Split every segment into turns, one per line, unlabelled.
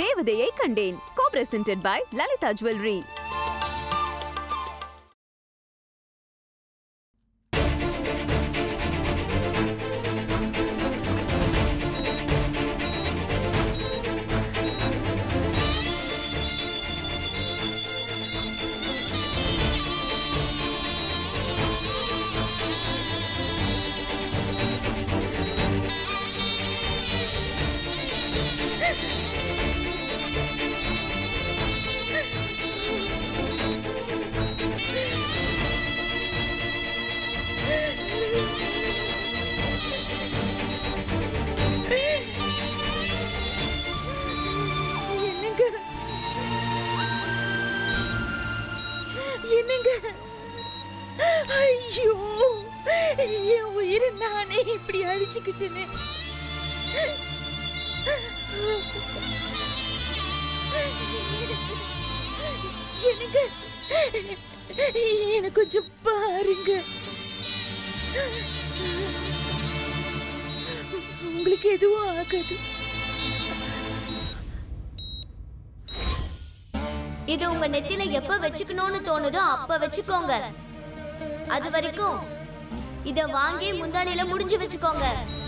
தேவதையை கண்டேன் co presented by Lalitha jewellery
என்னங்க என்னங்க ஐயோ என் உயிரை நானே இப்படி அழிச்சுக்கிட்டேனே என்னங்க எனக்கு கொஞ்சம் பாருங்க உங்களுக்கு எதுவும் ஆகாது
இது உங்க நெத்தில எப்ப வச்சுக்கணும்னு தோணுதோ அப்ப வச்சுக்கோங்க அது வரைக்கும் இத வாங்கி முந்தானையில முடிஞ்சு வச்சுக்கோங்க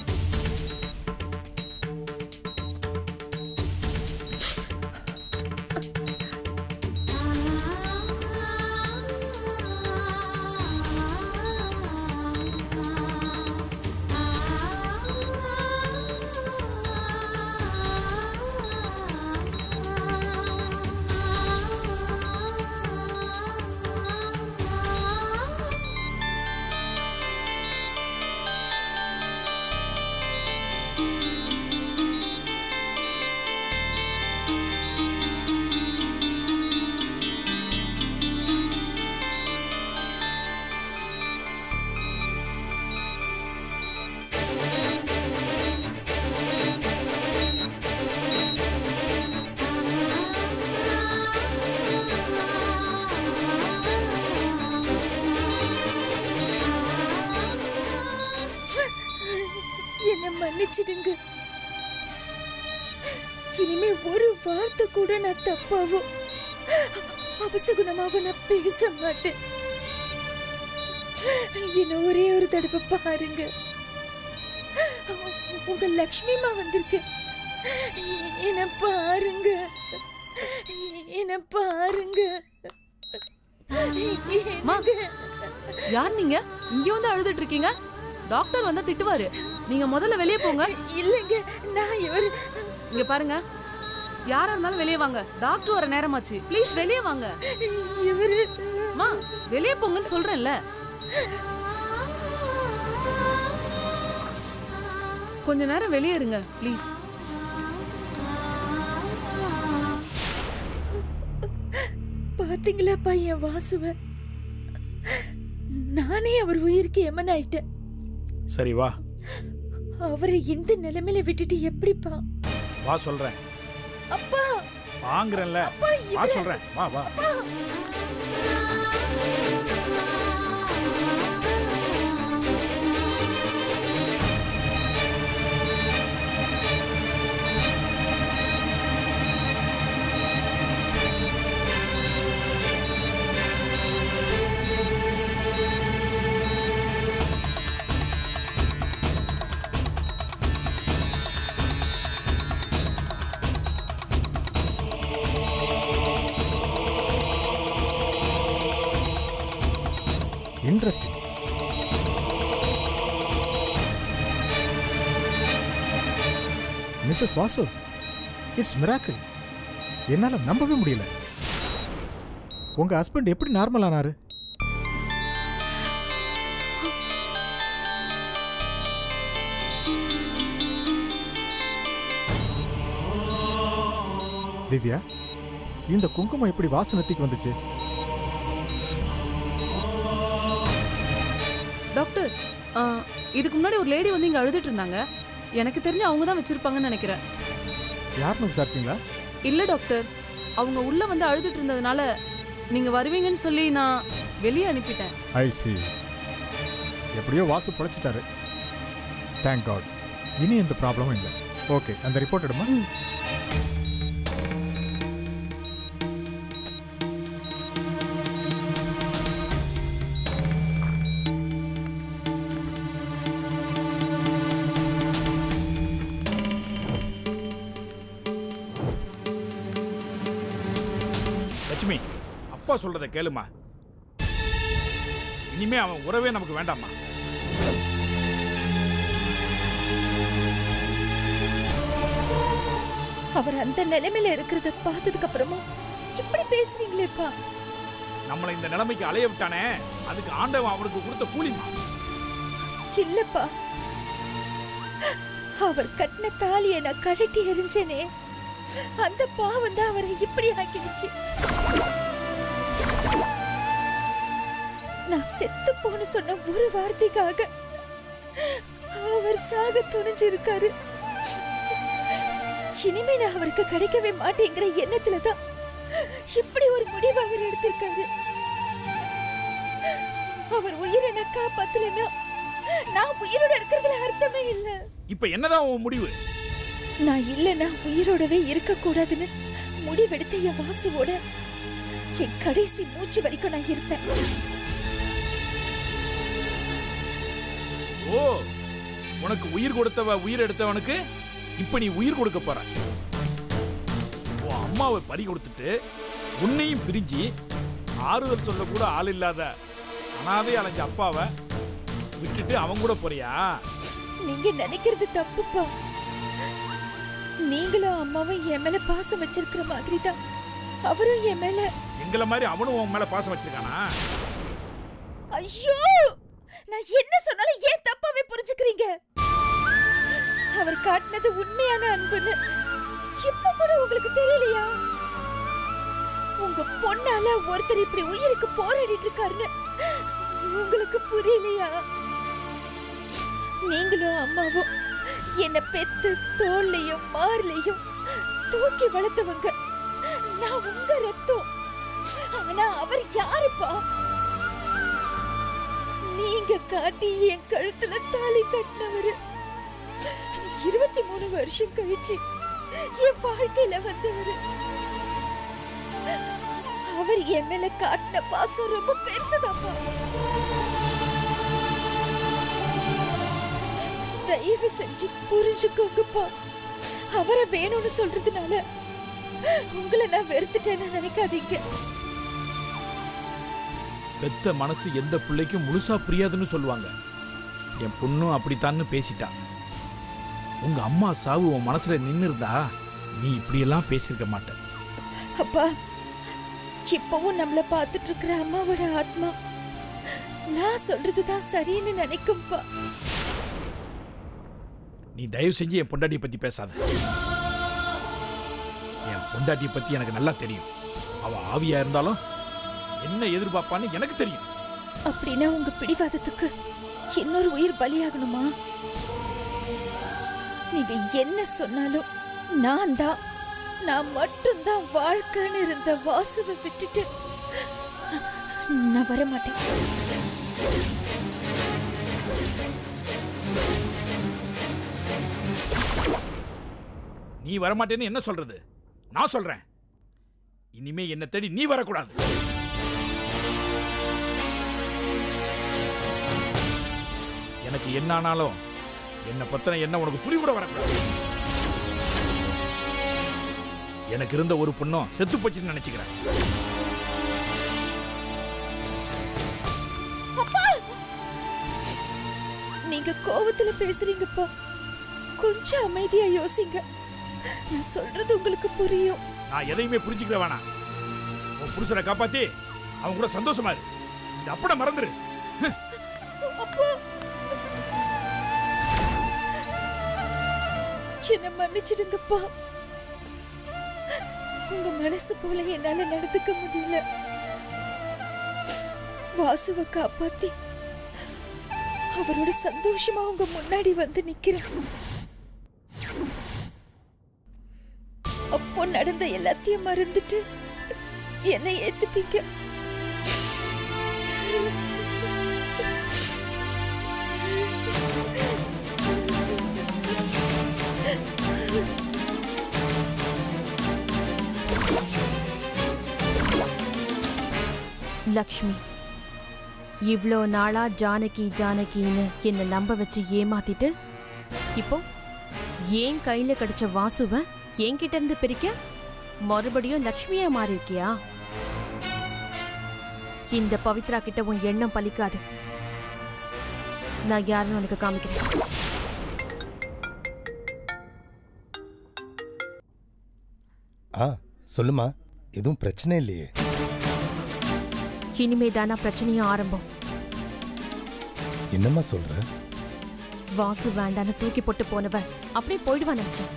என்ன மன்னிச்சிடுங்க இனிமே ஒரு வார்த்தை கூட நான் தப்பாவோ அபசகுணமாவோ நான் பேச மாட்டேன் என்ன ஒரே ஒரு தடவை பாருங்க உங்க லக்ஷ்மிமா வந்திருக்கு என்ன பாருங்க என்ன பாருங்க
அம்மா. யார் நீங்க இங்க வந்து அழுதுட்டு இருக்கீங்க டாக்டர் வந்தா திட்டுவாரு நீங்க முதல்ல வெளியே போங்க
இல்லைங்க நான் இவர்
இங்க பாருங்க யாரா இருந்தாலும் வெளியே வாங்க டாக்டர் வர நேரமாச்சு ப்ளீஸ் வெளியே வாங்க
இவரு
அம்மா வெளியே போங்கன்னு சொல்றேன்ல கொஞ்ச நேரம் வெளியே இருங்க ப்ளீஸ்
பாத்தீங்களா பையன் வாசுவ நானே அவர் உயிருக்கு எமன் ஆயிட்டேன்
சரி வா
அவரை இந்த நிலைமையில விட்டுட்டு எப்படிப்பா
வா சொல்றேன்
அப்பா
வாங்குறேன்ல வா
இவரு-
சொல்றேன் வா வா
interesting Mrs Vasu it's miracle என்னால் நம்பவே முடியல உங்க ஹஸ்பண்ட் எப்படி நார்மல் ஆனாரு திவ்யா இந்த குங்குமம் எப்படி வாசனத்துக்கு வந்துச்சு
டாக்டர் ஆ, இதுக்கு முன்னாடி ஒரு லேடி வந்து இங்க அழுதுட்டு இருந்தாங்க எனக்கு தெரிஞ்சு அவங்க தான் வச்சிருப்பாங்கன்னு நினைக்கிறேன்
யாருன்னு விசாரிச்சிங்களா
இல்ல டாக்டர் அவங்க உள்ள வந்து அழுதுட்டு இருந்ததுனால நீங்க வருவீங்கன்னு சொல்லி நான் வெளியே அனுப்பிட்டேன்
ஐ சி எப்படியோ வாசு பொழைச்சிட்டாரு தேங்க் காட் இனி எந்த ப்ராப்ளமும் இல்லை ஓகே அந்த ரிப்போர்ட் எடுமா
ம்.
லக்ஷ்மி அப்பா சொல்றத கேளுமா இனிமே அவன் உறவே நமக்கு வேண்டாம்மா
அவர் அந்த நிலைமையில இருக்கிறத பார்த்ததுக்கு அப்புறமா இப்படி பேசுறீங்களேப்பா
நம்மளை இந்த நிலைமைக்கு அலைய விட்டானே அதுக்கு ஆண்டவன் அவனுக்கு கொடுத்த கூலிமா
இல்லப்பா அவர் கட்டின தாலியை நான் கழட்டி எறிஞ்சேனே அந்த பாவம் தான் அவரை இப்படி ஆக்கிடுச்சு நான் செத்து போன சொன்ன ஒரு வார்த்தைக்காக அவர் சாக துணிஞ்சிருக்காரு இனிமே நான் அவருக்கு கிடைக்கவே மாட்டேங்கிற எண்ணத்துல தான் இப்படி ஒரு முடிவு அவர் எடுத்திருக்காரு அவர் உயிரை நான் காப்பாத்தலைன்னா நான் உயிரோட இருக்கிறதுல அர்த்தமே இல்ல
இப்ப என்னதான் உன் முடிவு
நான் இல்லைன்னா உயிரோடவே இருக்க கூடாதுன்னு முடிவெடுத்த என் வாசுவோட என் கடைசி மூச்சு வரைக்கும் நான் இருப்பேன்
ஓ உனக்கு உயிர் கொடுத்தவ உயிர் எடுத்தவனுக்கு இப்ப நீ உயிர் கொடுக்க போற உன் அம்மாவை பறி கொடுத்துட்டு உன்னையும் பிரிஞ்சு ஆறுதல் சொல்ல கூட ஆள் இல்லாத அனாதை அலைஞ்ச அப்பாவை விட்டுட்டு அவன் கூட போறியா
நீங்க நினைக்கிறது தப்புப்பா நீங்களும் அம்மாவும் என் மேல பாசம் வச்சிருக்கிற மாதிரி தான் அவரும் என் மேல
எங்களை மாதிரி அவனும் உன் மேல பாசம் வச்சிருக்கானா
ஐயோ நான் என்ன சொன்னாலும் ஏன் தப்பாவே புரிஞ்சுக்கிறீங்க அவர் காட்டினது உண்மையான அன்புன்னு இப்ப கூட உங்களுக்கு தெரியலையா உங்க பொண்ணால ஒருத்தர் இப்படி உயிருக்கு போராடிட்டு இருக்காருன்னு உங்களுக்கு புரியலையா நீங்களும் அம்மாவும் என்ன பெத்து தோல்லையும் மார்லையும் தூக்கி வளர்த்தவங்க நான் உங்க ரத்தம் ஆனா அவர் யாருப்பா நீங்க காட்டி என் கழுத்துல தாலி கட்டினவரு இருபத்தி மூணு வருஷம் கழிச்சு என் வாழ்க்கையில வந்தவரு அவர் என் மேல காட்டின பாசம் ரொம்ப பெருசுதாப்பா தயவு செஞ்சு புரிஞ்சுக்கோங்கப்பா அவரை வேணும்னு சொல்றதுனால உங்களை நான் வெறுத்துட்டேன்னு நினைக்காதீங்க
பெத்த மனசு எந்த பிள்ளைக்கும் முழுசா புரியாதுன்னு சொல்லுவாங்க என் பொண்ணும் அப்படித்தான்னு பேசிட்டா உங்க அம்மா சாவு உன் மனசுல நின்னு இருந்தா நீ இப்படியெல்லாம் பேசியிருக்க மாட்ட
அப்பா இப்பவும் நம்மள பார்த்துட்டு இருக்கிற அம்மாவோட ஆத்மா நான் சொல்றதுதான் சரின்னு நினைக்கும்பா
நீ தயவு செஞ்சு என் பொண்டாட்டியை பத்தி பேசாத என் பொண்டாட்டியை பத்தி எனக்கு நல்லா தெரியும் அவ ஆவியா இருந்தாலும் என்ன எதிர்பார்ப்பான்னு எனக்கு தெரியும்
அப்படின்னா உங்க பிடிவாதத்துக்கு இன்னொரு உயிர் பலியாகணுமா நீங்க என்ன சொன்னாலும் நான் தான் நான் மட்டும்தான் வாழ்க்கைன்னு இருந்த வாசுவை விட்டுட்டு நான் வர மாட்டேன்
நீ வரமாட்டேன்னு என்ன சொல்றது நான் சொல்றேன் இனிமே என்ன தேடி நீ வரக்கூடாது எனக்கு என்ன ஆனாலும் என்ன பத்தின என்ன உனக்கு புரிய கூட வரக்கூடாது எனக்கு இருந்த ஒரு பொண்ணும் செத்து போச்சுன்னு நினைச்சுக்கிறேன்
நீங்க கோவத்துல பேசுறீங்கப்பா கொஞ்சம் அமைதியா யோசிங்க நான் சொல்றது உங்களுக்கு புரியும்
நான் எதையுமே புரிஞ்சுக்கிற வேணாம் உன் புருஷனை காப்பாத்தி அவன் கூட சந்தோஷமா இரு இந்த அப்பட மறந்துரு
அப்பா என்ன மன்னிச்சிடுங்கப்பா உங்க மனசு போல என்னால நடந்துக்க முடியல வாசுவை காப்பாத்தி அவரோட சந்தோஷமா உங்க முன்னாடி வந்து நிக்கிறேன் அப்போ நடந்த எல்லாத்தையும் மறந்துட்டு என்னை ஏத்துப்பீங்க
லக்ஷ்மி இவ்ளோ நாளா ஜானகி ஜானகின்னு என்னை நம்ப வச்சு ஏமாத்திட்டு இப்போ ஏன் கையில கிடைச்ச வாசுவ என்கிட்ட இருந்து பிரிக்க மறுபடியும் லக்ஷ்மியா மாறி இருக்கியா
இந்த பவித்ரா கிட்ட உன் எண்ணம் பலிக்காது நான் யாருன்னு உனக்கு காமிக்கிறேன்
ஆ சொல்லுமா எதுவும் பிரச்சனை இல்லையே
இனிமே தானா பிரச்சனையும் ஆரம்பம்
என்னம்மா சொல்ற
வாசு வேண்டான்னு தூக்கி போட்டு போனவன் அப்படியே போயிடுவான் நினைச்சேன்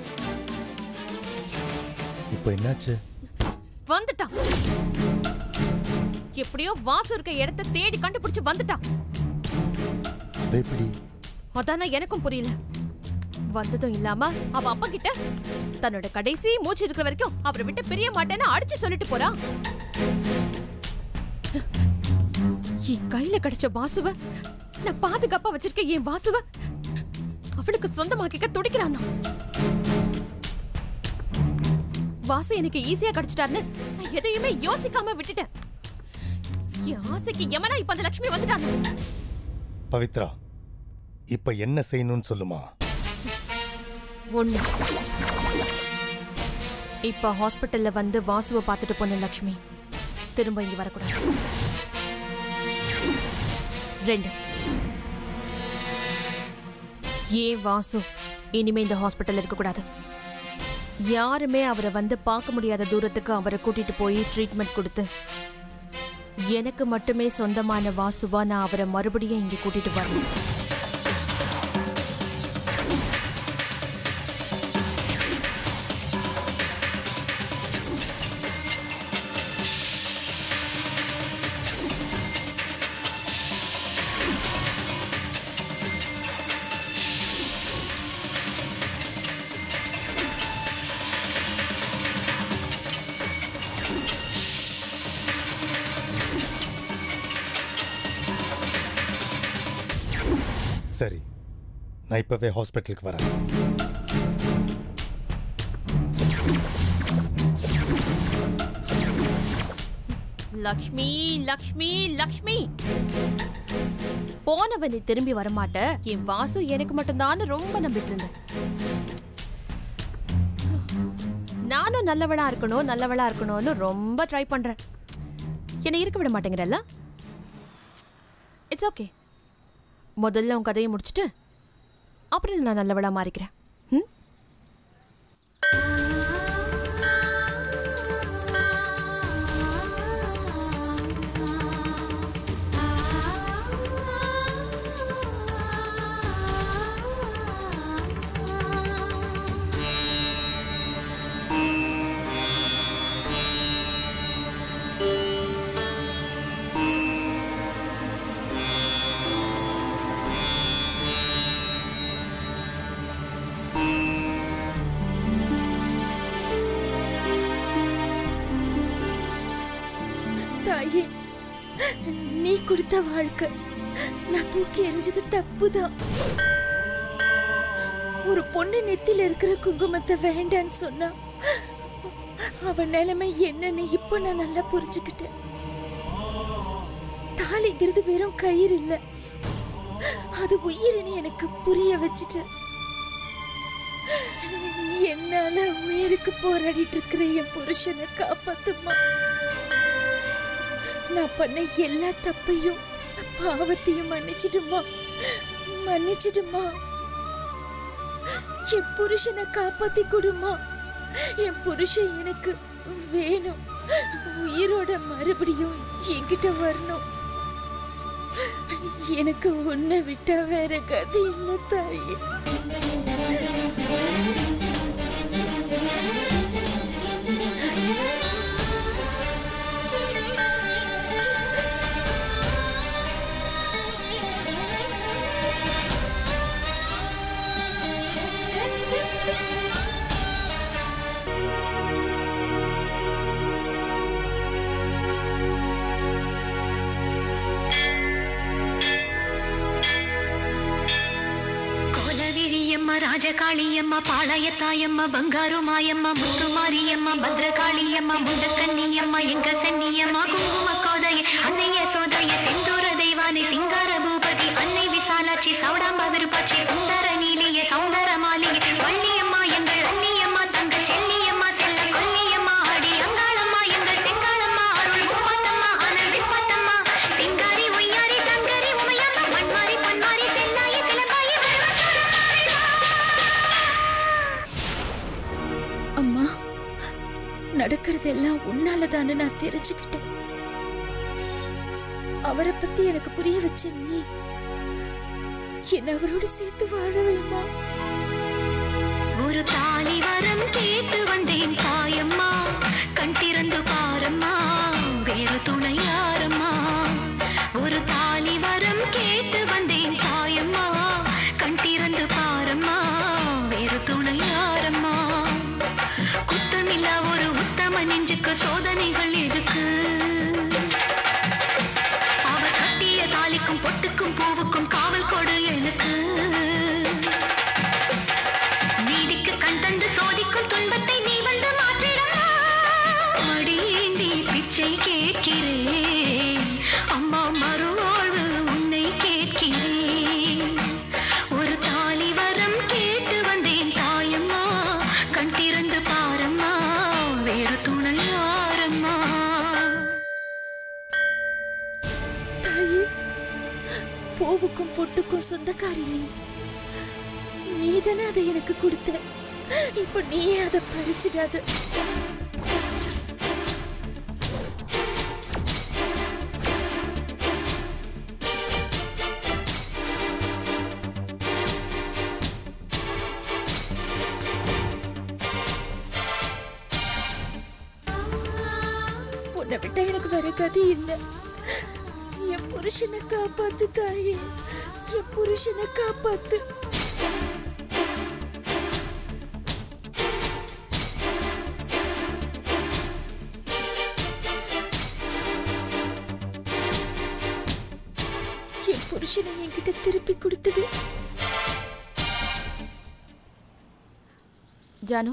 இப்போ என்னாச்சு
வந்துட்டான் எப்படியோ வாசு இருக்க இடத்த தேடி கண்டுபிடிச்சு வந்துட்டான்
அது எப்படி
அதானா எனக்கும் புரியல வந்ததும் இல்லாம அவ அப்பா கிட்ட தன்னோட கடைசி மூச்சு இருக்கிற வரைக்கும் அவரை விட்டு பிரிய மாட்டேன்னு அடிச்சு சொல்லிட்டு போறா என் கையில கிடைச்ச வாசுவ நான் பாதுகாப்பா வச்சிருக்க என் வாசுவ அவளுக்கு சொந்தமாக்கிக்க துடிக்கிறான் வாசு எனக்கு ஈஸியா கிடைச்சிட்டாருன்னு நான் எதையுமே யோசிக்காம விட்டுட்டேன் என் ஆசைக்கு எமனா இப்ப அந்த லட்சுமி வந்துட்டாங்க
பவித்ரா இப்ப என்ன செய்யணும்னு சொல்லுமா
ஒண்ணு இப்ப ஹாஸ்பிட்டல்ல வந்து வாசுவை பார்த்துட்டு போன லக்ஷ்மி திரும்ப இங்க வரக்கூடாது ரெண்டு ஏன் வாசு இனிமே இந்த ஹாஸ்பிட்டல் இருக்கக்கூடாது யாருமே அவரை வந்து பார்க்க முடியாத தூரத்துக்கு அவரை கூட்டிட்டு போய் ட்ரீட்மெண்ட் கொடுத்து எனக்கு மட்டுமே சொந்தமான வாசுவா நான் அவரை மறுபடியும் இங்க கூட்டிட்டு வரணும்
சரி நான் இப்பவே ஹாஸ்பிட்டலுக்கு வரேன்
லக்ஷ்மி லக்ஷ்மி லக்ஷ்மி போனவனை திரும்பி வரமாட்ட என் வாசு எனக்கு மட்டும்தான் ரொம்ப நம்பிட்டு இருந்தேன் நானும் நல்லவளா இருக்கணும் நல்லவளா இருக்கணும்னு ரொம்ப ட்ரை பண்றேன் என்னை இருக்க விட மாட்டேங்கிறல்ல இட்ஸ் ஓகே முதல்ல உன் கதையை முடிச்சுட்டு அப்புறம் நான் நல்லவளா மாறிக்கிறேன் ம்
தாயே நீ கொடுத்த வாழ்க்கை நான் தூக்கி எறிஞ்சது தப்புதான் ஒரு பொண்ணு நெத்தில இருக்கிற குங்குமத்தை வேண்டான்னு சொன்னா அவ நிலைமை என்னன்னு இப்ப நான் நல்லா புரிஞ்சுக்கிட்டேன் தாலிங்கிறது வெறும் கயிறு இல்ல அது உயிர்னு எனக்கு புரிய வச்சுட்ட என்னால உயிருக்கு போராடிட்டு இருக்கிற என் புருஷனை காப்பாத்துமா நான் பண்ண எல்லா தப்பையும் பாவத்தையும் மன்னிச்சிடுமா மன்னிச்சிடுமா என் புருஷனை காப்பாத்தி கொடுமா என் புருஷன் எனக்கு வேணும் உயிரோட மறுபடியும் என்கிட்ட வரணும் எனக்கு உன்னை விட்டா வேற கதி இல்ல தாயே
కోలవిరియమ్మ రాజకాళియమ్మ పాళయతాయమ్మ బంగారు మాయమ్మ ముత్తు మారియమ్మ భద్రకాళియమ్మ ముందకన్నియమ్మ ఎంక సన్నియమ్మ కుంకుమ కోదయ అన్నయ్య సోదయ సింధూర దైవాని సింగార భూపతి అన్னை விசாலாட்சி சௌடாம்ப விருப்பாட்சி சுந்தர நீலிய சௌந்தர மாலிகை வள்ளியம்மா எங்கள் அன்னியம்மா தங்க செல்லியம்மா செல்ல கொல்லியம்மா ஆடி அங்காளம்மா எங்கள் செங்காளம்மா அருள் முப்பாத்தம்மா அனல் விஸ்வத்த
நடக்கிறதெல்லாம் உன்னாலதான்னு நான் தெரிஞ்சுக்கிட்டேன் அவரை பத்தி எனக்கு புரிய வச்ச நீ என்ன அவரோட சேர்த்து வாழ வேணுமா
ஒரு தாலி வரம் கேட்டு வந்தேன் தாயம்மா கண் திறந்து பாரம்மா வேறு துணை யாரம்மா ஒரு தாலி வரம் கேட்டு வந்தேன் தாயம்மா கண் திறந்து பாரம்மா வேறு துணை யாரம்மா குத்தமில்லா ஒரு உத்தம நெஞ்சுக்கு சோதனைகள் எதுக்கு அவர் கட்டிய தாலிக்கும் பொட்டுக்கும் பூவுக்கும் காவல் கொடு எனக்கு நீதிக்கு கண் தந்து சோதிக்கும் துன்பத்தை நீ வந்து மாற்றிடமா மடியேந்தி பிச்சை கேட்கிறேன் அம்மா மறுவாழ்வு உன்னை கேட்கிறேன் ஒரு தாலி வரம் கேட்டு வந்தேன் தாயம்மா கண் திறந்து பாரம்மா வேறு துணை யாரம்மா
தாயே பூவுக்கும் பொட்டுக்கும் சொந்தக்காரி நீ நீதானே அதை எனக்கு கொடுத்த இப்ப நீயே அதை பறிச்சிடாத உன்னை விட்டா எனக்கு வேற கதி இல்ல என் புருஷனை காப்பாத்து தாயே என் புருஷனை காப்பாத்து என் புருஷனை என்கிட்ட திருப்பி கொடுத்துடு
ஜானு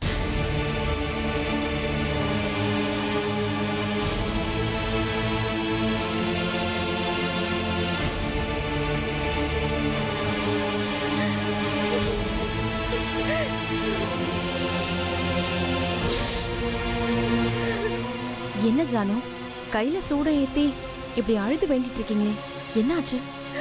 என்ன ஜானு கையில சூட ஏத்தி இப்படி அழுது வேண்டிட்டு இருக்கீங்களே என்னாச்சு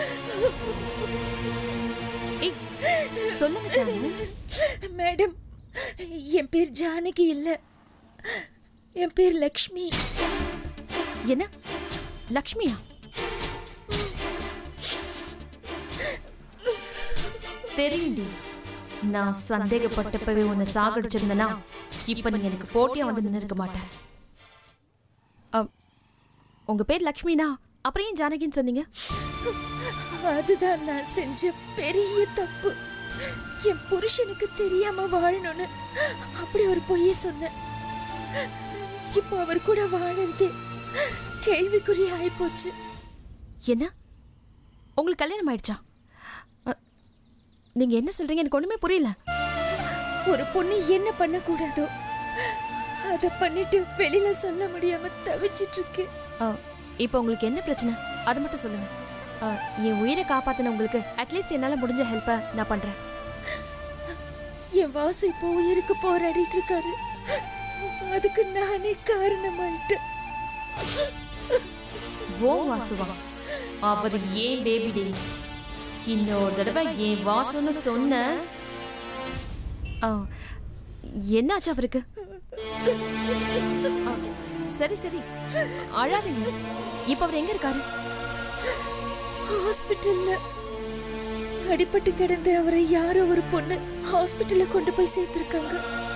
ஏய், சொல்லுங்க ஜானு
மேடம் என் பேர் ஜானகி இல்ல என் பேர் லக்ஷ்மி
என்ன லக்ஷ்மியா தெரியும்டி நான் சந்தேகப்பட்டப்பவே உன்னை சாகடிச்சிருந்தனா இப்ப நீ எனக்கு போட்டியா வந்து நின்று இருக்க மாட்டேன் அ, உங்க பேர் லக்ஷ்மினா அப்புறம் ஏன் ஜானகின்னு சொன்னீங்க
அதுதான் நான் செஞ்ச பெரிய தப்பு என் புருஷனுக்கு தெரியாம வாழணும்னு அப்படி ஒரு பொய்ய சொன்னேன் இப்போ அவர் கூட வாழறது கேள்விக்குறி ஆயிப்போச்சு
என்ன உங்களுக்கு கல்யாணம் ஆயிடுச்சா அ, நீங்க என்ன சொல்றீங்க எனக்கு ஒண்ணுமே புரியல
ஒரு பொண்ணு என்ன பண்ணக்கூடாதோ அத பண்ணிட்டு வெளியில சொல்ல முடியாம தவிச்சிட்டு இருக்கு
அ, இப்போ உங்களுக்கு என்ன பிரச்சனை அதை மட்டும் சொல்லுங்க அ, என் உயிரை காப்பாத்தின உங்களுக்கு அட்லீஸ்ட் என்னால முடிஞ்ச ஹெல்ப்பை நான் பண்றேன்
என் வாசு இப்போ உயிருக்கு போராடிட்டு இருக்காரு அதுக்கு நானே காரணமாயிட்டேன்
ஓ வாசுவா அவர் ஏன் பேபி டே இன்னொரு தடவை ஏன் வாசுன்னு சொன்ன ஆ, என்னாச்சு அவருக்கு ஆ, சரி சரி அழாதீங்க இப்ப அவர் எங்க இருக்காரு
ஹாஸ்பிட்டல்ல அடிபட்டு கிடந்து அவரை யாரோ ஒரு பொண்ணு ஹாஸ்பிட்டல்ல கொண்டு போய் சேர்த்திருக்காங்க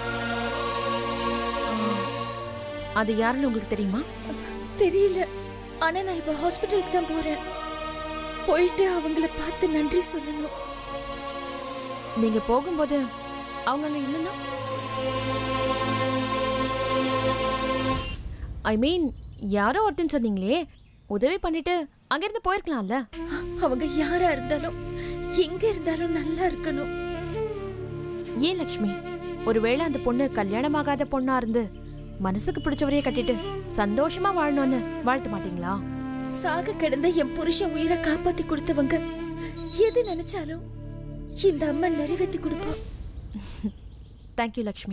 அது யாருன்னு உங்களுக்கு தெரியுமா
தெரியல ஆனா நான் இப்ப ஹாஸ்பிட்டலுக்கு தான் போறேன் போயிட்டு அவங்கள பார்த்து நன்றி சொல்லணும்
நீங்க போகும்போது அவங்க அங்க இல்லைன்னா ஐ மீன் யாரோ ஒருத்தன் சொன்னீங்களே உதவி பண்ணிட்டு அங்கிருந்து போயிருக்கலாம்ல
அவங்க யாரா இருந்தாலும் எங்க இருந்தாலும் நல்லா இருக்கணும்
ஏன் லக்ஷ்மி ஒருவேளை அந்த பொண்ணு கல்யாணமாகாத பொண்ணா இருந்து மனசுக்கு பிடிச்சவரையே கட்டிட்டு சந்தோஷமா வாழணும்னு வாழ்த்த மாட்டீங்களா
சாக கிடந்த என் புருஷன் உயிரை காப்பாத்தி கொடுத்தவங்க எது நினைச்சாலும் இந்த அம்மன் நிறைவேத்தி கொடுப்பா
தேங்க்யூ லக்ஷ்மி